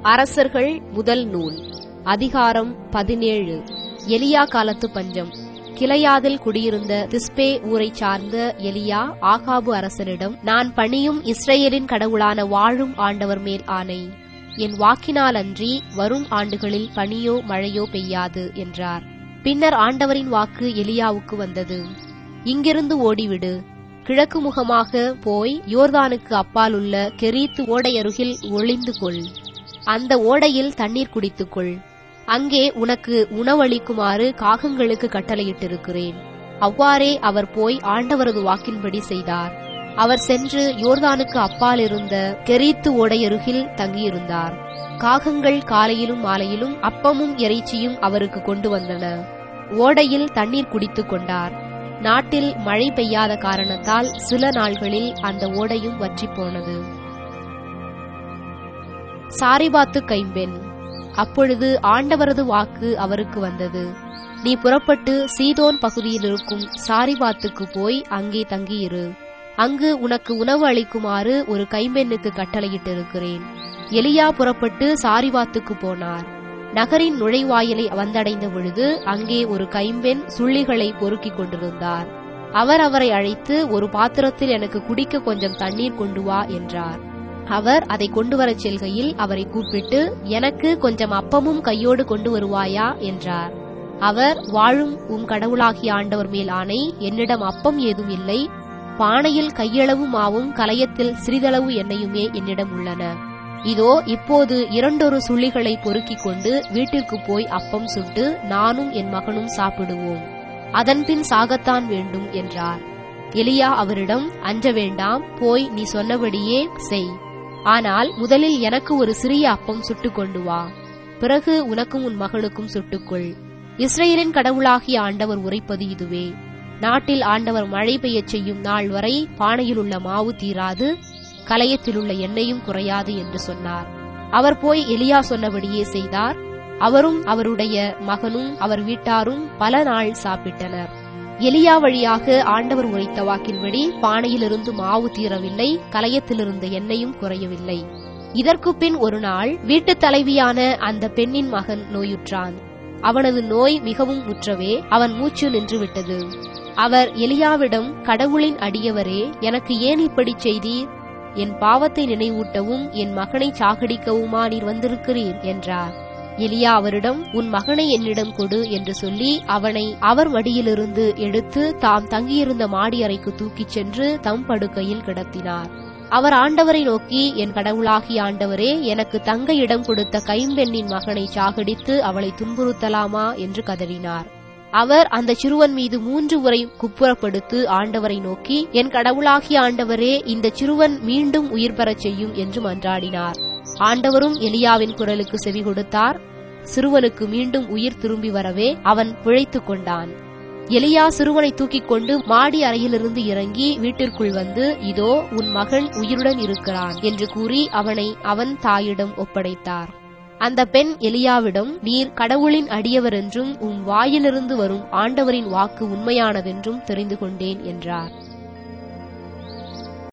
அரசர்கள் முதல் நூல் அதிகாரம் பதினேழு எலியா காலத்து பஞ்சம் கிளையாதில் குடியிருந்த திஸ்பே ஊரைச் சார்ந்த எலியா ஆகாபு அரசனிடம் நான் பணியும் இஸ்ரேலின் கடவுளான வாழும் ஆண்டவர் மேல் ஆணை என் வாக்கினால் அன்றி வரும் ஆண்டுகளில் பனியோ மழையோ பெய்யாது என்றார் பின்னர் ஆண்டவரின் வாக்கு எலியாவுக்கு வந்தது இங்கிருந்து ஓடிவிடு கிழக்கு முகமாக போய் யோர்தானுக்கு அப்பால் உள்ள கெரீத்து ஓடையருகில் ஒளிந்து கொள் அந்த ஓடையில் தண்ணீர் குடித்துக்கொள் அங்கே உனக்கு உணவளிக்குமாறு காகங்களுக்கு கட்டளையிட்டிருக்கிறேன் அவ்வாறே அவர் போய் ஆண்டவரது வாக்கின்படி செய்தார் அவர் சென்று யோர்தானுக்கு அப்பால் இருந்த கெரீத்து ஓடையருகில் தங்கியிருந்தார் காகங்கள் காலையிலும் மாலையிலும் அப்பமும் இறைச்சியும் அவருக்கு கொண்டு வந்தன ஓடையில் தண்ணீர் குடித்துக் கொண்டார் நாட்டில் மழை பெய்யாத காரணத்தால் சில நாள்களில் அந்த ஓடையும் வற்றிப் போனது சாரிபாத்து கைம்பெண் அப்பொழுது ஆண்டவரது வாக்கு அவருக்கு வந்தது நீ புறப்பட்டு சீதோன் பகுதியில் இருக்கும் சாரிபாத்துக்கு போய் அங்கே தங்கியிரு அங்கு உனக்கு உணவு அளிக்குமாறு ஒரு கைம்பெண்ணுக்கு கட்டளையிட்டிருக்கிறேன் எலியா புறப்பட்டு சாரிபாத்துக்கு போனார் நகரின் நுழைவாயிலை வந்தடைந்த பொழுது அங்கே ஒரு கைம்பெண் சுள்ளிகளை பொறுக்கிக் கொண்டிருந்தார் அவர் அவரை அழைத்து ஒரு பாத்திரத்தில் எனக்கு குடிக்க கொஞ்சம் தண்ணீர் கொண்டு வா என்றார் அவர் அதை கொண்டு வரச் செல்கையில் அவரை கூப்பிட்டு எனக்கு கொஞ்சம் அப்பமும் கையோடு கொண்டு வருவாயா என்றார் அவர் வாழும் உம் கடவுளாகிய ஆண்டவர் மேல் ஆணை என்னிடம் அப்பம் ஏதும் இல்லை பானையில் கையளவு மாவும் கலையத்தில் சிறிதளவு எண்ணெயுமே என்னிடம் உள்ளன இதோ இப்போது இரண்டொரு சுள்ளிகளை பொறுக்கிக் கொண்டு வீட்டிற்கு போய் அப்பம் சுட்டு நானும் என் மகனும் சாப்பிடுவோம் அதன்பின் சாகத்தான் வேண்டும் என்றார் எலியா அவரிடம் அஞ்ச வேண்டாம் போய் நீ சொன்னபடியே செய் ஆனால் முதலில் எனக்கு ஒரு சிறிய அப்பம் சுட்டுக் கொண்டு வா பிறகு உனக்கும் உன் மகனுக்கும் சுட்டுக்கொள் இஸ்ரேலின் கடவுளாகிய ஆண்டவர் உரைப்பது இதுவே நாட்டில் ஆண்டவர் மழை பெய்யச் செய்யும் நாள் வரை பானையில் உள்ள மாவு தீராது கலையத்தில் உள்ள எண்ணெயும் குறையாது என்று சொன்னார் அவர் போய் எலியா சொன்னபடியே செய்தார் அவரும் அவருடைய மகனும் அவர் வீட்டாரும் பல நாள் சாப்பிட்டனர் எலியா வழியாக ஆண்டவர் உரைத்த வாக்கின்படி பானையிலிருந்து மாவு தீரவில்லை கலையத்திலிருந்த எண்ணெயும் குறையவில்லை இதற்கு பின் ஒரு நாள் வீட்டுத் தலைவியான அந்த பெண்ணின் மகன் நோயுற்றான் அவனது நோய் மிகவும் முற்றவே அவன் மூச்சு நின்றுவிட்டது அவர் எலியாவிடம் கடவுளின் அடியவரே எனக்கு ஏன் இப்படி செய்தீர் என் பாவத்தை நினைவூட்டவும் என் மகனை சாகடிக்கவுமா நீர் வந்திருக்கிறீர் என்றார் எலியா அவரிடம் உன் மகனை என்னிடம் கொடு என்று சொல்லி அவனை அவர் மடியிலிருந்து எடுத்து தாம் தங்கியிருந்த மாடி அறைக்கு தூக்கிச் சென்று தம் படுக்கையில் கிடத்தினார் அவர் ஆண்டவரை நோக்கி என் கடவுளாகிய ஆண்டவரே எனக்கு தங்க இடம் கொடுத்த கைம்பெண்ணின் மகனை சாகடித்து அவளை துன்புறுத்தலாமா என்று கதறினார் அவர் அந்த சிறுவன் மீது மூன்று உரை குப்புறப்படுத்து ஆண்டவரை நோக்கி என் கடவுளாகிய ஆண்டவரே இந்த சிறுவன் மீண்டும் உயிர் பெறச் செய்யும் என்று மன்றாடினார் ஆண்டவரும் எலியாவின் குரலுக்கு செவி கொடுத்தார் சிறுவனுக்கு மீண்டும் உயிர் திரும்பி வரவே அவன் பிழைத்துக் கொண்டான் எலியா சிறுவனை தூக்கிக் கொண்டு மாடி அறையிலிருந்து இறங்கி வீட்டிற்குள் வந்து இதோ உன் மகன் உயிருடன் இருக்கிறான் என்று கூறி அவனை அவன் தாயிடம் ஒப்படைத்தார் அந்த பெண் எலியாவிடம் நீர் கடவுளின் அடியவர் என்றும் உன் வாயிலிருந்து வரும் ஆண்டவரின் வாக்கு உண்மையானதென்றும் தெரிந்து கொண்டேன் என்றார்